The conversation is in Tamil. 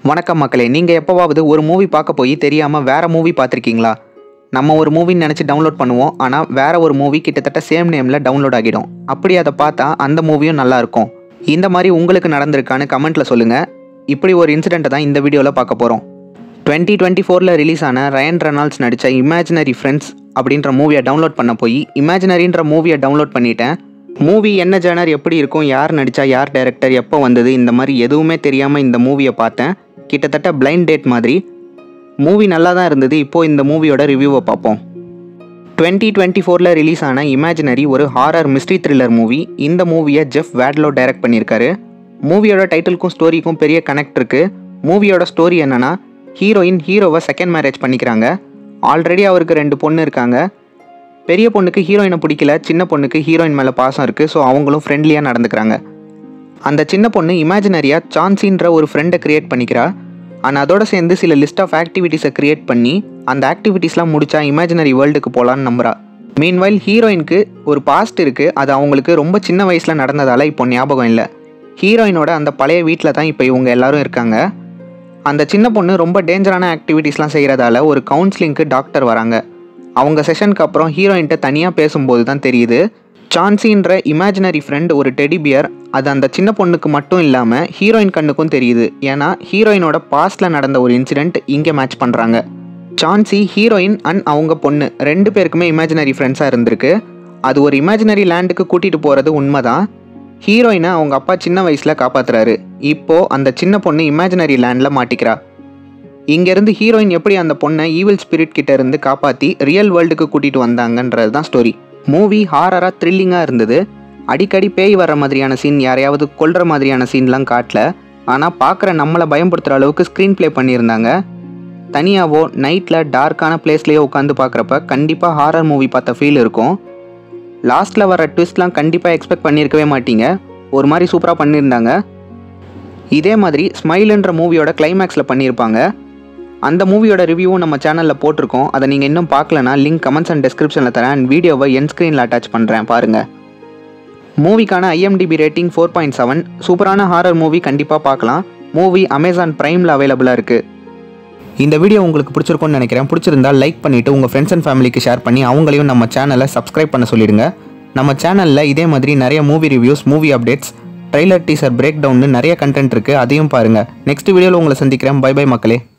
வணக்கம் மக்களே நீங்கள் எப்போவாவது ஒரு மூவி பார்க்க போய் தெரியாமல் வேறு மூவி பார்த்துருக்கீங்களா நம்ம ஒரு மூவின்னு நினச்சி டவுன்லோட் பண்ணுவோம் ஆனால் வேற ஒரு மூவி கிட்டத்தட்ட சேம் நேமில் டவுன்லோட் ஆகிடும் அப்படி அதை பார்த்தா அந்த மூவியும் நல்லா இருக்கும் இந்த மாதிரி உங்களுக்கு நடந்திருக்கான்னு கமெண்ட்டில் சொல்லுங்கள் இப்படி ஒரு இன்சிடெண்ட்டை தான் இந்த வீடியோவில் பார்க்க போகிறோம் டுவெண்ட்டி டுவெண்ட்டி ஃபோரில் ரிலீஸ் ஆன ரயன் ரெனால்ட்ஸ் நடித்த இமேஜினரி ஃப்ரெண்ட்ஸ் அப்படின்ற மூவியை டவுன்லோட் பண்ண போய் இமேஜினரின்ற மூவியை டவுன்லோட் பண்ணிட்டேன் மூவி என்ன ஜேனர் எப்படி இருக்கும் யார் நடித்தா யார் டைரக்டர் எப்போ வந்தது இந்த மாதிரி எதுவுமே தெரியாமல் இந்த மூவியை பார்த்தேன் கிட்டத்தட்ட பிளைண்ட் டேட் மாதிரி மூவி நல்லா தான் இருந்தது இப்போது இந்த மூவியோட ரிவ்யூவை பார்ப்போம் டுவெண்ட்டி டுவெண்ட்டி ஃபோரில் ரிலீஸ் ஆன இமேஜினரி ஒரு ஹாரர் மிஸ்ட்ரி த்ரில்லர் மூவி இந்த மூவியை ஜெஃப் வேட்லோ டைரக்ட் பண்ணியிருக்காரு மூவியோட டைட்டிலுக்கும் ஸ்டோரிக்கும் பெரிய கனெக்ட் இருக்குது மூவியோட ஸ்டோரி என்னன்னா ஹீரோயின் ஹீரோவை செகண்ட் மேரேஜ் பண்ணிக்கிறாங்க ஆல்ரெடி அவருக்கு ரெண்டு பொண்ணு இருக்காங்க பெரிய பொண்ணுக்கு ஹீரோயினை பிடிக்கல சின்ன பொண்ணுக்கு ஹீரோயின் மேலே பாசம் இருக்குது ஸோ அவங்களும் ஃப்ரெண்ட்லியாக நடந்துக்கிறாங்க அந்த சின்ன பொண்ணு இமேஜினரியாக சான்சின்ற ஒரு ஃப்ரெண்டை க்ரியேட் பண்ணிக்கிறா ஆனால் அதோட சேர்ந்து சில லிஸ்ட் ஆஃப் ஆக்டிவிட்டீஸை க்ரியேட் பண்ணி அந்த ஆக்டிவிட்டீஸ்லாம் முடிச்சா இமேஜினரி வேர்ல்டுக்கு போகலான்னு நம்புறா மீன்வைல் ஹீரோயினுக்கு ஒரு பாஸ்ட் இருக்குது அது அவங்களுக்கு ரொம்ப சின்ன வயசில் நடந்ததால் இப்போ ஞாபகம் இல்லை ஹீரோயினோட அந்த பழைய வீட்டில் தான் இப்போ இவங்க எல்லாரும் இருக்காங்க அந்த சின்ன பொண்ணு ரொம்ப டேஞ்சரான ஆக்டிவிட்டீஸ்லாம் செய்கிறதால ஒரு கவுன்சிலிங்க்கு டாக்டர் வராங்க அவங்க செஷனுக்கு அப்புறம் ஹீரோயின்ட்ட தனியாக பேசும்போது தான் தெரியுது சான்சின்ற இமேஜினரி ஃப்ரெண்ட் ஒரு டெடி பியர் அது அந்த சின்ன பொண்ணுக்கு மட்டும் இல்லாமல் ஹீரோயின் கண்ணுக்கும் தெரியுது ஏன்னா ஹீரோயினோட பாஸ்டில் நடந்த ஒரு இன்சிடெண்ட் இங்கே மேட்ச் பண்ணுறாங்க சான்சி ஹீரோயின் அண்ட் அவங்க பொண்ணு ரெண்டு பேருக்குமே இமேஜினரி ஃப்ரெண்ட்ஸாக இருந்திருக்கு அது ஒரு இமேஜினரி லேண்டுக்கு கூட்டிகிட்டு போகிறது உண்மைதான் ஹீரோயினை அவங்க அப்பா சின்ன வயசில் காப்பாத்துறாரு இப்போது அந்த சின்ன பொண்ணு இமேஜினரி லேண்டில் மாட்டிக்கிறா இங்கேருந்து ஹீரோயின் எப்படி அந்த பொண்ணை ஈவில் ஸ்பிரிட் கிட்ட இருந்து காப்பாற்றி ரியல் வேர்ல்டுக்கு கூட்டிகிட்டு வந்தாங்கன்றது தான் ஸ்டோரி மூவி ஹாரராக த்ரில்லிங்காக இருந்தது அடிக்கடி பேய் வர்ற மாதிரியான சீன் யாரையாவது கொல்ற மாதிரியான சீன்லாம் காட்டல ஆனால் பார்க்குற நம்மளை பயன்படுத்துகிற அளவுக்கு ஸ்க்ரீன் ப்ளே பண்ணியிருந்தாங்க தனியாவோ நைட்டில் டார்க்கான பிளேஸ்லேயோ உட்காந்து பார்க்குறப்ப கண்டிப்பாக ஹாரர் மூவி பார்த்த ஃபீல் இருக்கும் லாஸ்ட்டில் வர ட்விஸ்ட்லாம் கண்டிப்பாக எக்ஸ்பெக்ட் பண்ணியிருக்கவே மாட்டீங்க ஒரு மாதிரி சூப்பராக பண்ணியிருந்தாங்க இதே மாதிரி ஸ்மைலுன்ற மூவியோட கிளைமேக்ஸில் பண்ணியிருப்பாங்க அந்த மூவியோட ரிவ்யூவும் நம்ம சேனலில் போட்டிருக்கோம் அதை நீங்கள் இன்னும் பார்க்கலனா லிங்க் கமெண்ட்ஸ் அண்ட் டிஸ்கிரிப்ஷனில் தரேன் அண்ட் வீடியோவை என் ஸ்க்ரீனில் அட்டாச் பண்ணுறேன் பாருங்கள் மூவிக்கான IMDb rating four point seven சூப்பரான ஹாரர் மூவி கண்டிப்பாக பார்க்கலாம் மூவி அமேசான் ப்ரைமில் அவைலபிளாக இருக்குது இந்த வீடியோ உங்களுக்கு பிடிச்சிருக்கும்னு நினைக்கிறேன் பிடிச்சிருந்தா லைக் பண்ணிவிட்டு உங்கள் ஃப்ரெண்ட்ஸ் அண்ட் ஃபேமிலிக்கு ஷேர் பண்ணி அவங்களையும் நம்ம சேனலை சப்ஸ்கிரைப் பண்ண சொல்லிடுங்க நம்ம சேனலில் இதே மாதிரி நிறைய movie reviews movie updates trailer teaser break டவுன்னு நிறைய கண்டென்ட் இருக்குது அதையும் பாருங்கள் நெக்ஸ்ட் வீடியோவில் உங்களை சந்திக்கிறேன் பை பை மக்களே